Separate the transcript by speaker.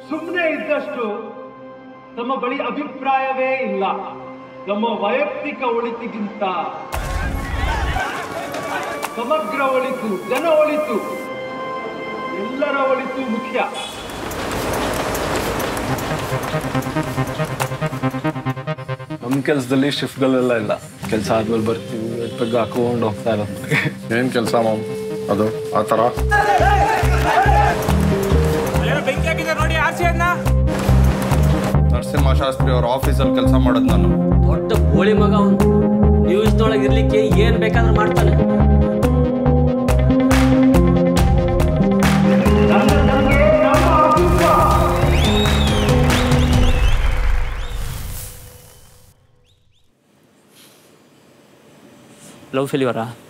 Speaker 1: ಸುಮ್ಮನೆ ಇದ್ದಷ್ಟು ತಮ್ಮ ಬಳಿ ಅಭಿಪ್ರಾಯವೇ ಇಲ್ಲ ತಮ್ಮ ವೈಯಕ್ತಿಕ ಒಳಿತಿಗಿಂತ ಸಮಗ್ರ ಒಳಿತು ಜನ ಒಳಿತು ಎಲ್ಲರ ಒಳಿತು ಮುಖ್ಯ
Speaker 2: ನಮ್ಮ ಕೆಲಸದಲ್ಲಿ ಶಿಫ್ಟ್ಗಳೆಲ್ಲ ಇಲ್ಲ ಕೆಲಸ ಆದ್ಮೇಲೆ ಬರ್ತೀವಿ ಪೆಗ್ ಹಾಕೊಂಡು ಹೋಗ್ತಾ ಇರೋದು
Speaker 3: ಏನ್ ಕೆಲಸ ಮಾಮ್ ಅದು ಆ ಥರ
Speaker 4: ಬೆಂಕಿ ಹಾಕಿದ್ದಾರೆ ನೋಡಿ ಆರ್ಸಿ ಅದನ್ನ
Speaker 3: ನರಸಿಂಹ ಶಾಸ್ತ್ರಿ ಅವ್ರ ಆಫೀಸಲ್ಲಿ ಕೆಲಸ ಮಾಡೋದು ನಾನು
Speaker 5: ದೊಡ್ಡ ಕೋಳಿ ಮಗ ಅವನು ನ್ಯೂಸ್ನೊಳಗೆ ಇರ್ಲಿಕ್ಕೆ ಏನ್ ಬೇಕಾದ್ರೂ ಮಾಡ್ತಾನೆ ಲವ್ ಫೇಲ್ಯೂರಾ